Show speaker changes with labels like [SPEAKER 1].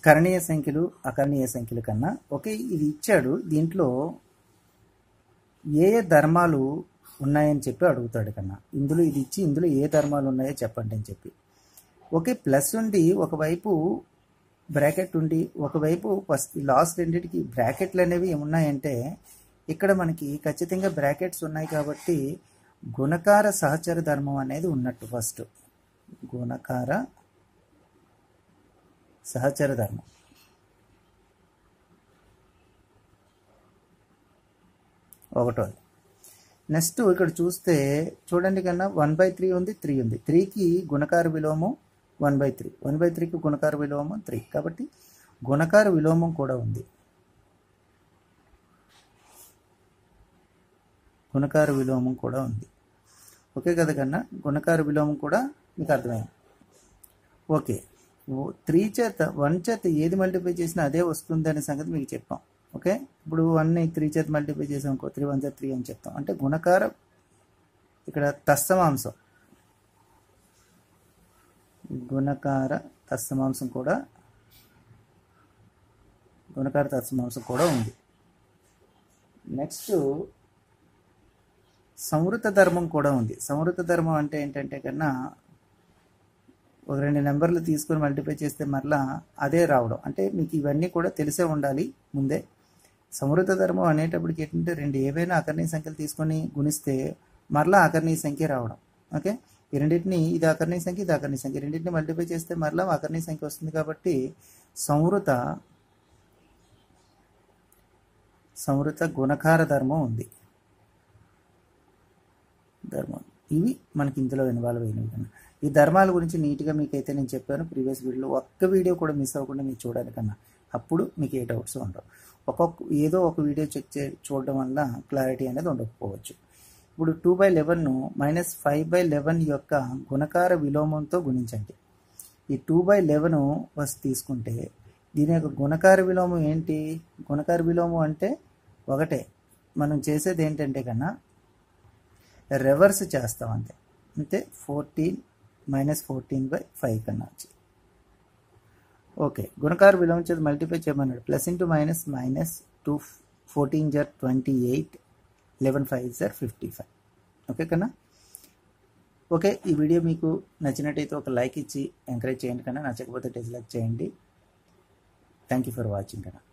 [SPEAKER 1] కరణీయ సంఖ్యలు అకరణీయ సంఖ్యల కన్నా ఒకే ఇది ఇచ్చాడు దీంట్లో ఏ ఏ ధర్మాలు ఉన్నాయని చెప్పి అడుగుతాడు కన్నా ఇందులో ఇది ఇచ్చి ఇందులో ఏ ధర్మాలు ఉన్నాయో చెప్పండి అని చెప్పి ఓకే ప్లస్ ఉండి ఒకవైపు బ్రాకెట్ ఉండి ఒకవైపు ఫస్ట్ లాస్ట్ రెండింటికి బ్రాకెట్లు అనేవి ఏమున్నాయంటే ఇక్కడ మనకి ఖచ్చితంగా బ్రాకెట్స్ ఉన్నాయి కాబట్టి గుణకార సహచర ధర్మం అనేది ఉన్నట్టు ఫస్ట్ గుణకార సహచర ధర్మం ఒకటోది నెక్స్ట్ ఇక్కడ చూస్తే చూడండి కన్నా వన్ బై త్రీ ఉంది త్రీ ఉంది త్రీకి గుణకార విలోమం one by three one by త్రీకి గుణకార విలోమం త్రీ కాబట్టి గుణకార విలోమం కూడా ఉంది గుణకార విలోమం కూడా ఉంది ఓకే కదా కన్నా గుణకార విలోమం కూడా మీకు అర్థమైంది ఓకే త్రీ చేత వన్ చేత ఏది మల్టిప్లై చేసినా అదే వస్తుంది అనే సంగతి మీకు చెప్పాం ఓకే ఇప్పుడు వన్ త్రీ చేత మల్టిప్లై చేసాం అనుకో త్రీ వన్ చేత త్రీ అని చెప్తాం అంటే గుణకార ఇక్కడ తస్తమాంసం గుణకార తత్సమాంసం కూడా గుణకార తత్సమాంసం కూడా ఉంది నెక్స్ట్ సంవృత ధర్మం కూడా ఉంది సంవృత ధర్మం అంటే ఏంటంటే కన్నా ఒక రెండు నెంబర్లు తీసుకొని మల్టిప్లై చేస్తే మరలా అదే రావడం అంటే మీకు ఇవన్నీ కూడా తెలిసే ఉండాలి ముందే సమృద్ధ ధర్మం అనేటప్పటికి ఏంటంటే రెండు ఏవైనా అకర్ణీయ సంఖ్యలు తీసుకొని గుణిస్తే మరలా అకర్ణీయ సంఖ్య రావడం ఓకే ఈ రెండింటిని ఇది అకర్ణీయ సంఖ్య ఇది అకర్ణీయ సంఖ్య రెండింటిని మల్టిప్లై చేస్తే మరలా అకర్ణీయ సంఖ్య వస్తుంది కాబట్టి సంవృత సంవృత గుణకార ధర్మం ఉంది ధర్మం ఇవి మనకి ఇందులో ఇన్వాల్వ్ అయినవి కన్నా ఈ ధర్మాల గురించి నీట్గా మీకైతే నేను చెప్పాను ప్రీవియస్ వీడియోలో ఒక్క వీడియో కూడా మిస్ అవ్వకుండా మీరు చూడాలి కన్నా అప్పుడు మీకు ఏ డౌట్స్ ఉండవు ఒక్కొక్క ఏదో ఒక వీడియో చెక్ చే చూడడం వల్ల క్లారిటీ అనేది ఉండకపోవచ్చు ఇప్పుడు టూ బై లెవెన్ను మైనస్ ఫైవ్ బై లెవెన్ యొక్క గుణకార విలోమంతో గుణించండి ఈ టూ బై లెవెన్ వస్తు తీసుకుంటే దీని యొక్క గుణకార విలోమం ఏంటి గుణకార విలోమం అంటే ఒకటే మనం చేసేది ఏంటంటే కన్నా రివర్స్ చేస్తాం అంతే అంటే fourteen minus fourteen by five కన్నా వచ్చి ఓకే గుణకార విలోమం చేతి మల్టిప్లై చేయమన్నాడు plus into minus minus two fourteen జర్ ట్వంటీ ఎయిట్ లెవెన్ ఫైవ్ జర్ ఫిఫ్టీ ఫైవ్ ఓకే కన్నా ఓకే ఈ వీడియో మీకు నచ్చినట్టయితే ఒక లైక్ ఇచ్చి ఎంకరేజ్ చేయండి కన్నా నచ్చకపోతే డిస్లైక్ చేయండి థ్యాంక్ యూ ఫర్ వాచింగ్ కన్నా